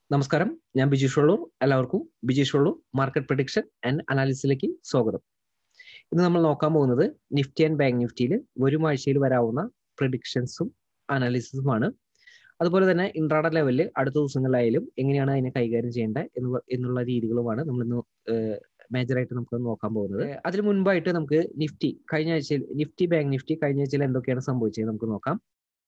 നമസ്കാരം ഞാൻ ബിജീഷ് വള്ളൂർ എല്ലാവർക്കും Bijeesh Vallur market prediction and അനാലിസിസിലേക്ക് സ്വാഗതം ഇന്ന് നമ്മൾ നോക്കാൻ പോകുന്നത് നിഫ്റ്റി ആൻഡ് ബാങ്ക് നിഫ്റ്റിയിൽ വരും ആഴ്ചയിൽ വരാവുന്ന പ്രഡിക്ഷൻസും അനാലിസിസുമാണ് അതുപോലെ തന്നെ ഇൻട്രാഡ ലെവലിൽ അടുത്ത ദിവസങ്ങളിലായാലും എങ്ങനെയാണ് അതിനെ കൈകാര്യം ചെയ്യേണ്ടത് എന്ന് എന്നുള്ള രീതികളുമാണ് നമ്മൾ ഇന്ന് മേജറായിട്ട് നമുക്ക് നോക്കാൻ പോകുന്നത് അതിന് മുൻപായിട്ട് നമുക്ക് നിഫ്റ്റി കഴിഞ്ഞ ആഴ്ചയിൽ നിഫ്റ്റി ബാങ്ക് നിഫ്റ്റി കഴിഞ്ഞ ആഴ്ചയിൽ എന്തൊക്കെയാണ് സംഭവിച്ചത് നമുക്ക് നോക്കാം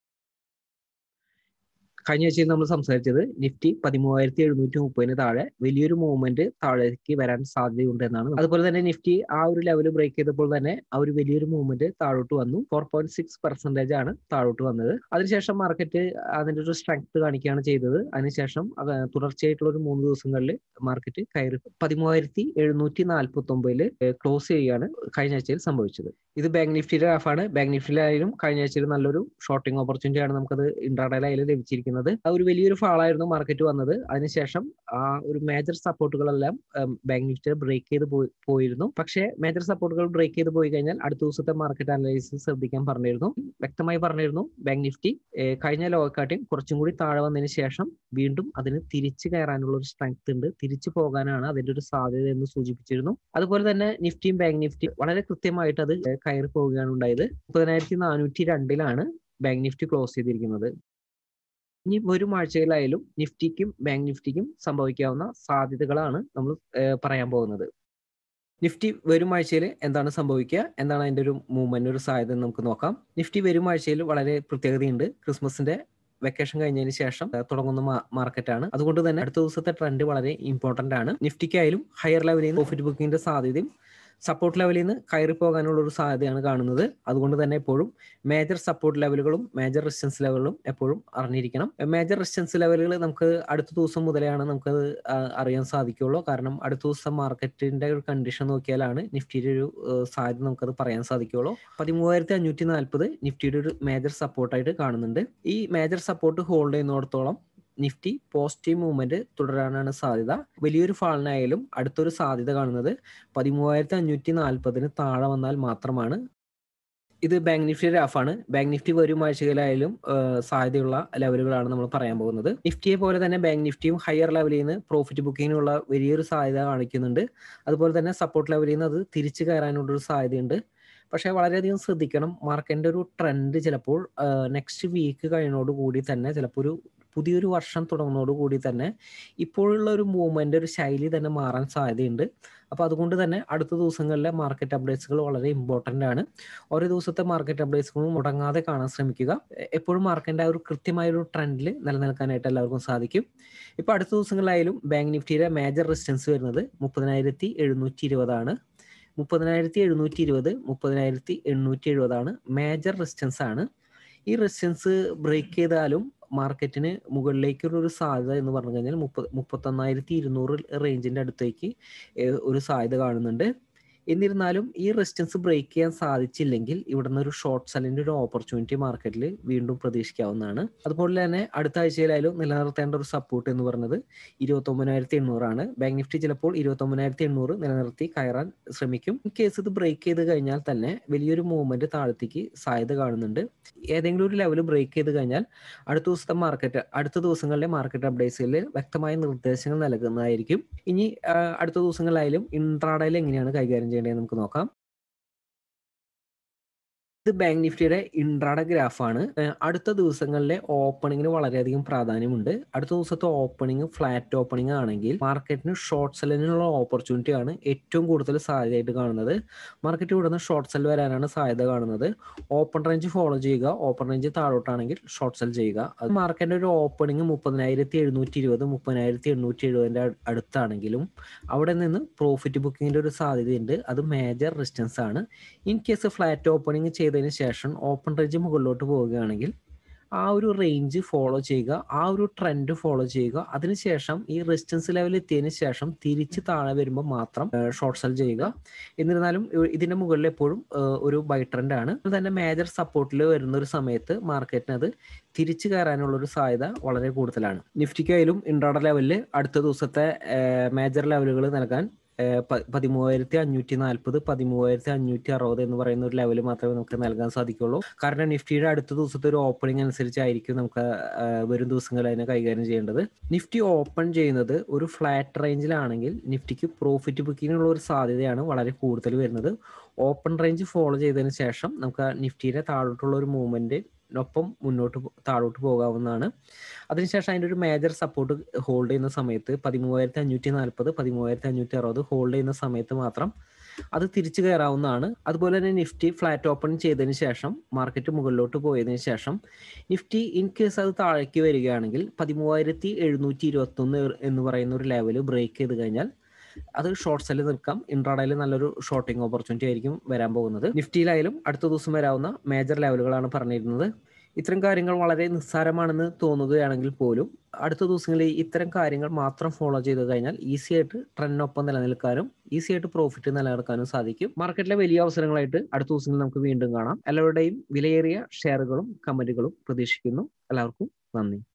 കഴിഞ്ഞ ആഴ്ചയിൽ നമ്മൾ സംസാരിച്ചത് നിഫ്റ്റി പതിമൂവായിരത്തി എഴുന്നൂറ്റി മുപ്പതിന് താഴെ വലിയൊരു മൂവ്മെന്റ് താഴേക്ക് വരാൻ സാധ്യതയുണ്ട് എന്നാണ് അതുപോലെ തന്നെ നിഫ്റ്റി ആ ഒരു ലെവൽ ബ്രേക്ക് ചെയ്തപ്പോൾ തന്നെ ആ ഒരു വലിയൊരു മൂവ്മെന്റ് താഴോട്ട് വന്നു ഫോർ പോയിന്റ് സിക്സ് പെർസെന്റേജ് ആണ് താഴോട്ട് വന്നത് അതിനുശേഷം മാർക്കറ്റ് അതിന്റെ ഒരു സ്ട്രെങ്ത് കാണിക്കുകയാണ് ചെയ്തത് അതിനുശേഷം തുടർച്ചയായിട്ടുള്ള ഒരു മൂന്ന് ദിവസങ്ങളിൽ മാർക്കറ്റ് കയറി പതിമൂവായിരത്തി എഴുന്നൂറ്റി നാൽപ്പത്തി ഒമ്പതില് ക്ലോസ് ചെയ്യുകയാണ് കഴിഞ്ഞ ആഴ്ചയിൽ സംഭവിച്ചത് ഇത് ബാങ്ക് നിഫ്റ്റിയുടെ ഗ്രാഫാണ് ബാങ്ക് നിഫ്റ്റിയിലായാലും കഴിഞ്ഞ ആഴ്ചയിൽ നല്ലൊരു ഷോർട്ടിംഗ് ഓപ്പർച്യൂണിറ്റി ആണ് നമുക്കത് ഇൻട്രാഡേലായാലും ലഭിച്ചിരിക്കുന്നത് ആ ഒരു വലിയൊരു ഫാളായിരുന്നു മാർക്കറ്റ് വന്നത് അതിനുശേഷം ആ ഒരു മേജർ സപ്പോർട്ടുകളെല്ലാം ബാങ്ക് നിഫ്റ്റി ബ്രേക്ക് ചെയ്ത് പോയിരുന്നു പക്ഷേ മേജർ സപ്പോർട്ടുകൾ ബ്രേക്ക് ചെയ്ത് പോയി കഴിഞ്ഞാൽ അടുത്ത ദിവസത്തെ മാർക്കറ്റ് അനലൈസിസ് ശ്രദ്ധിക്കാൻ പറഞ്ഞിരുന്നു വ്യക്തമായി പറഞ്ഞിരുന്നു ബാങ്ക് നിഫ്റ്റി കഴിഞ്ഞ ലോകക്കാട്ടിയും കുറച്ചും കൂടി താഴെ വന്നതിന് ശേഷം വീണ്ടും അതിന് തിരിച്ചു കയറാനുള്ള ഒരു സ്ട്രെങ്ത് ഉണ്ട് തിരിച്ചു പോകാനാണ് അതിന്റെ ഒരു സാധ്യത എന്ന് സൂചിപ്പിച്ചിരുന്നു അതുപോലെ തന്നെ നിഫ്റ്റിയും ബാങ്ക് നിഫ്റ്റി വളരെ കൃത്യമായിട്ട് അത് കയറി പോവുകയാണ് ഉണ്ടായത് മുപ്പതിനായിരത്തി നാനൂറ്റി രണ്ടിലാണ് ബാങ്ക് നിഫ്റ്റി ക്ലോസ് ചെയ്തിരിക്കുന്നത് ഇനി വരും ആഴ്ചയിലായാലും നിഫ്റ്റിക്കും ബാങ്ക് നിഫ്റ്റിക്കും സംഭവിക്കാവുന്ന സാധ്യതകളാണ് നമ്മൾ പറയാൻ പോകുന്നത് നിഫ്റ്റി വരും ആഴ്ചയിൽ എന്താണ് സംഭവിക്കുക എന്താണ് അതിന്റെ ഒരു മൂവ്മെന്റ് ഒരു സാധ്യത നമുക്ക് നോക്കാം നിഫ്റ്റി വരും ആഴ്ചയിൽ വളരെ പ്രത്യേകതയുണ്ട് ക്രിസ്മസിന്റെ വെക്കേഷൻ കഴിഞ്ഞതിന് ശേഷം തുടങ്ങുന്ന മാർക്കറ്റാണ് അതുകൊണ്ട് തന്നെ അടുത്ത ദിവസത്തെ ട്രെൻഡ് വളരെ ഇമ്പോർട്ടന്റ് ആണ് നിഫ്റ്റിക്കായാലും ഹയർ ലെവലിൽ നിന്ന് പ്രോഫിറ്റ് ബുക്കിംഗിന്റെ സാധ്യതയും സപ്പോർട്ട് ലെവലിൽ നിന്ന് കയറി പോകാനുള്ള ഒരു സാധ്യതയാണ് കാണുന്നത് അതുകൊണ്ട് തന്നെ എപ്പോഴും മേജർ സപ്പോർട്ട് ലെവലുകളും മേജർ റെസിസ്റ്റൻസ് ലെവലുകളും എപ്പോഴും അറിഞ്ഞിരിക്കണം മേജർ റെസിസ്റ്റൻസ് ലെവലുകൾ നമുക്ക് അടുത്ത ദിവസം മുതലെയാണ് നമുക്കത് അറിയാൻ സാധിക്കുള്ളൂ കാരണം അടുത്ത ദിവസം മാർക്കറ്റിന്റെ ഒരു കണ്ടീഷൻ നോക്കിയാലാണ് നിഫ്റ്റിയുടെ ഒരു സാധ്യത നമുക്കത് പറയാൻ സാധിക്കുള്ളൂ പതിമൂവായിരത്തി അഞ്ഞൂറ്റി നാൽപ്പത് നിഫ്റ്റിയുടെ ഒരു മേജർ സപ്പോർട്ടായിട്ട് കാണുന്നുണ്ട് ഈ മേജർ സപ്പോർട്ട് ഹോൾഡ് ചെയ്യുന്നിടത്തോളം നിഫ്റ്റി പോസിറ്റീവ് മൂവ്മെന്റ് തുടരാനാണ് സാധ്യത വലിയൊരു ഫാളിനായാലും അടുത്തൊരു സാധ്യത കാണുന്നത് പതിമൂവായിരത്തി അഞ്ഞൂറ്റി നാൽപ്പതിന് താഴെ വന്നാൽ മാത്രമാണ് ഇത് ബാങ്ക് നിഫ്റ്റി ഗ്രാഫാണ് ബാങ്ക് നിഫ്റ്റി വരും ആഴ്ചകളിലായാലും സാധ്യതയുള്ള ലെവലുകളാണ് നമ്മൾ പറയാൻ പോകുന്നത് നിഫ്റ്റിയെ പോലെ തന്നെ ബാങ്ക് നിഫ്റ്റിയും ഹയർ ലെവലിൽ നിന്ന് പ്രോഫിറ്റ് ബുക്കിങ്ങിനുള്ള വലിയൊരു സാധ്യത കാണിക്കുന്നുണ്ട് അതുപോലെ തന്നെ സപ്പോർട്ട് ലെവലിൽ നിന്ന് അത് തിരിച്ചു കയറാനുള്ള ഒരു സാധ്യതയുണ്ട് പക്ഷേ വളരെയധികം ശ്രദ്ധിക്കണം മാർക്കറ്റിന്റെ ഒരു ട്രെൻഡ് ചിലപ്പോൾ നെക്സ്റ്റ് വീക്ക് കഴിയുന്നതോടുകൂടി തന്നെ ചിലപ്പോൾ ഒരു പുതിയൊരു വർഷം തുടങ്ങുന്നതോടുകൂടി തന്നെ ഇപ്പോഴുള്ള ഒരു മൂവ്മെന്റ് ഒരു ശൈലി തന്നെ മാറാൻ സാധ്യതയുണ്ട് അപ്പോൾ അതുകൊണ്ട് തന്നെ അടുത്ത ദിവസങ്ങളിലെ മാർക്കറ്റ് അപ്ഡേറ്റ്സുകൾ വളരെ ഇമ്പോർട്ടൻ്റ് ആണ് ഓരോ ദിവസത്തെ മാർക്കറ്റ് അപ്ഡേറ്റ്സുകളും മുടങ്ങാതെ കാണാൻ ശ്രമിക്കുക എപ്പോഴും മാർക്കറ്റിന്റെ ആ ഒരു കൃത്യമായ ഒരു ട്രെൻഡിൽ നിലനിൽക്കാനായിട്ട് എല്ലാവർക്കും സാധിക്കും ഇപ്പോൾ അടുത്ത ദിവസങ്ങളിലായാലും ബാങ്ക് നിഫ്റ്റിയുടെ മേജർ റെസിസ്റ്റൻസ് വരുന്നത് മുപ്പതിനായിരത്തി എഴുന്നൂറ്റി ഇരുപതാണ് മുപ്പതിനായിരത്തി എഴുന്നൂറ്റി ഇരുപത് മുപ്പതിനായിരത്തി എണ്ണൂറ്റി എഴുപതാണ് മേജർ റെസിസ്റ്റൻസ് ആണ് ഈ റെസിസ്റ്റൻസ് ബ്രേക്ക് ചെയ്താലും മാർക്കറ്റിന് മുകളിലേക്കുള്ള ഒരു സാധ്യത എന്ന് പറഞ്ഞു കഴിഞ്ഞാൽ മുപ്പത് മുപ്പത്തൊന്നായിരത്തി ഇരുന്നൂറ് റേഞ്ചിന്റെ അടുത്തേക്ക് ഒരു സാധ്യത കാണുന്നുണ്ട് എന്നിരുന്നാലും ഈ റെസിസ്റ്റൻസ് ബ്രേക്ക് ചെയ്യാൻ സാധിച്ചില്ലെങ്കിൽ ഇവിടുന്ന് ഒരു ഷോർട്ട് സെല്ലിന്റെ ഒരു ഓപ്പർച്യൂണിറ്റി മാർക്കറ്റിൽ വീണ്ടും പ്രതീക്ഷിക്കാവുന്നതാണ് അതുപോലെ തന്നെ അടുത്ത ആഴ്ചയിലായാലും നിലനിർത്തേണ്ട ഒരു സപ്പോർട്ട് എന്ന് പറയുന്നത് ഇരുപത്തൊമ്പതിനായിരത്തി എണ്ണൂറാണ് ബാങ്ക് നിഫ്റ്റി ചിലപ്പോൾ ഇരുപത്തൊമ്പതിനായിരത്തി എണ്ണൂറ് നിലനിർത്തി കയറാൻ ശ്രമിക്കും ഇൻ കേസ് ഇത് ബ്രേക്ക് ചെയ്ത് കഴിഞ്ഞാൽ തന്നെ വലിയൊരു മൂവ്മെന്റ് താഴത്തേക്ക് സാധ്യത കാണുന്നുണ്ട് ഏതെങ്കിലും ഒരു ലെവൽ ബ്രേക്ക് ചെയ്ത് കഴിഞ്ഞാൽ അടുത്ത ദിവസത്തെ മാർക്കറ്റ് അടുത്ത ദിവസങ്ങളിലെ മാർക്കറ്റ് അപ്ഡേറ്റ്സിൽ വ്യക്തമായ നിർദ്ദേശങ്ങൾ നൽകുന്നതായിരിക്കും ഇനി അടുത്ത ദിവസങ്ങളിലായാലും ഇൻട്രാഡയിൽ എങ്ങനെയാണ് കൈകാര്യം ചെയ്യേണ്ടത് നമുക്ക് നോക്കാം ഇത് ബാങ്ക് നിഫ്റ്റിയുടെ ഇൻട്രാഡ ഗ്രാഫാണ് അടുത്ത ദിവസങ്ങളിലെ ഓപ്പണിങ്ങിന് വളരെയധികം പ്രാധാന്യമുണ്ട് അടുത്ത ദിവസത്തെ ഓപ്പണിംഗ് ഫ്ലാറ്റ് ഓപ്പണിംഗ് ആണെങ്കിൽ മാർക്കറ്റിന് ഷോർട്ട് സെല്ലിനുള്ള ഓപ്പർച്യൂണിറ്റി ആണ് ഏറ്റവും കൂടുതൽ സാധ്യതയായിട്ട് കാണുന്നത് മാർക്കറ്റ് ഇവിടുന്ന് ഷോർട്ട് സെൽ വരാനാണ് സാധ്യത കാണുന്നത് ഓപ്പൺ റേഞ്ച് ഫോളോ ചെയ്യുക ഓപ്പൺ റേഞ്ച് താഴോട്ടാണെങ്കിൽ ഷോർട്ട് സെൽ ചെയ്യുക അത് മാർക്കറ്റിന്റെ ഒരു ഓപ്പണിംഗ് മുപ്പതിനായിരത്തി എഴുന്നൂറ്റി ഇരുപത് മുപ്പതിനായിരത്തി എണ്ണൂറ്റി എഴുപതിന്റെ അടുത്താണെങ്കിലും അവിടെ നിന്ന് പ്രോഫിറ്റ് ബുക്കിങ്ങിന്റെ ഒരു സാധ്യതയുണ്ട് അത് മേജർ റെസിസ്റ്റൻസ് ആണ് ഇൻ കേസ് ഫ്ലാറ്റ് ഓപ്പണിംഗ് ചെയ്തതിന് ശേഷം ഓപ്പൺ റേഞ്ച് മുകളിലോട്ട് പോവുകയാണെങ്കിൽ ആ ഒരു റേഞ്ച് ഫോളോ ചെയ്യുക ആ ഒരു ട്രെൻഡ് ഫോളോ ചെയ്യുക അതിനുശേഷം ഈ റെസിസ്റ്റൻസ് ലെവൽ എത്തിയതിന് ശേഷം തിരിച്ച് താഴെ വരുമ്പോൾ മാത്രം ഷോർട്ട് സെൽ ചെയ്യുക എന്നിരുന്നാലും ഇതിന്റെ മുകളിൽ എപ്പോഴും ഒരു ബൈ ട്രെൻഡ് ആണ് തന്നെ മേജർ സപ്പോർട്ടിൽ വരുന്ന ഒരു സമയത്ത് മാർക്കറ്റിന് അത് തിരിച്ചു കയറാനുള്ള ഒരു സാധ്യത വളരെ കൂടുതലാണ് നിഫ്റ്റിക്കായാലും ഇൻട്രാഡ ലെവലിൽ അടുത്ത ദിവസത്തെ മേജർ ലെവലുകൾ നൽകാൻ പതിമൂവായിരത്തി അഞ്ഞൂറ്റി നാൽപ്പത് പതിമൂവായിരത്തി അഞ്ഞൂറ്റി അറുപത് എന്ന് പറയുന്ന ഒരു ലെവൽ മാത്രമേ നമുക്ക് നൽകാൻ സാധിക്കുള്ളൂ കാരണം നിഫ്റ്റിയുടെ അടുത്ത ദിവസത്തെ ഒരു ഓപ്പണിംഗ് അനുസരിച്ചായിരിക്കും നമുക്ക് വരും ദിവസങ്ങളിൽ അതിനെ കൈകാര്യം ചെയ്യേണ്ടത് നിഫ്റ്റി ഓപ്പൺ ചെയ്യുന്നത് ഒരു ഫ്ലാറ്റ് റേഞ്ചിലാണെങ്കിൽ നിഫ്റ്റിക്ക് പ്രോഫിറ്റ് ബുക്കിങ്ങിനുള്ള ഒരു സാധ്യതയാണ് വളരെ കൂടുതൽ വരുന്നത് ഓപ്പൺ റേഞ്ച് ഫോളോ ചെയ്തതിന് ശേഷം നമുക്ക് നിഫ്റ്റിയുടെ താഴോട്ടുള്ള ഒരു മൂവ്മെന്റ് ഒപ്പം മുന്നോട്ട് താഴോട്ട് പോകാവുന്നതാണ് അതിനുശേഷം അതിൻ്റെ ഒരു മേജർ സപ്പോർട്ട് ഹോൾഡ് ചെയ്യുന്ന സമയത്ത് പതിമൂവായിരത്തി അഞ്ഞൂറ്റി നാൽപ്പത് പതിമൂവായിരത്തി അഞ്ഞൂറ്റി അറുപത് ഹോൾഡ് ചെയ്യുന്ന സമയത്ത് മാത്രം അത് തിരിച്ചു കയറാവുന്നതാണ് അതുപോലെ തന്നെ നിഫ്റ്റി ഫ്ലാറ്റ് ഓപ്പൺ ചെയ്തതിന് ശേഷം മാർക്കറ്റ് മുകളിലോട്ട് പോയതിനു ശേഷം നിഫ്റ്റി ഇൻ കേസ് അത് താഴേക്ക് വരികയാണെങ്കിൽ പതിമൂവായിരത്തി എഴുന്നൂറ്റി ഇരുപത്തൊന്ന് എന്ന് പറയുന്ന ഒരു ലെവൽ ബ്രേക്ക് ചെയ്ത് കഴിഞ്ഞാൽ അത് ഷോർട്ട് സെല്ലിൽ നിൽക്കാം ഇൻട്രാഡയിൽ നല്ലൊരു ഷോർട്ടിംഗ് ഓപ്പർച്യൂണിറ്റി ആയിരിക്കും വരാൻ പോകുന്നത് നിഫ്റ്റിയിലായാലും അടുത്ത ദിവസം വരാവുന്ന മേജർ ലെവലുകളാണ് പറഞ്ഞിരുന്നത് ഇത്തരം കാര്യങ്ങൾ വളരെ നിസ്സാരമാണെന്ന് തോന്നുകയാണെങ്കിൽ പോലും അടുത്ത ദിവസങ്ങളിൽ ഇത്തരം കാര്യങ്ങൾ മാത്രം ഫോളോ ചെയ്ത് കഴിഞ്ഞാൽ ഈസി ആയിട്ട് ട്രെൻഡിനൊപ്പം നിലനിൽക്കാനും ഈസി ആയിട്ട് പ്രോഫിറ്റ് നിലനിർത്താനും സാധിക്കും മാർക്കറ്റിലെ വലിയ അവസരങ്ങളായിട്ട് അടുത്ത ദിവസങ്ങളിൽ നമുക്ക് വീണ്ടും കാണാം എല്ലാവരുടെയും വിലയേറിയ ഷെയറുകളും കമന്റുകളും പ്രതീക്ഷിക്കുന്നു എല്ലാവർക്കും നന്ദി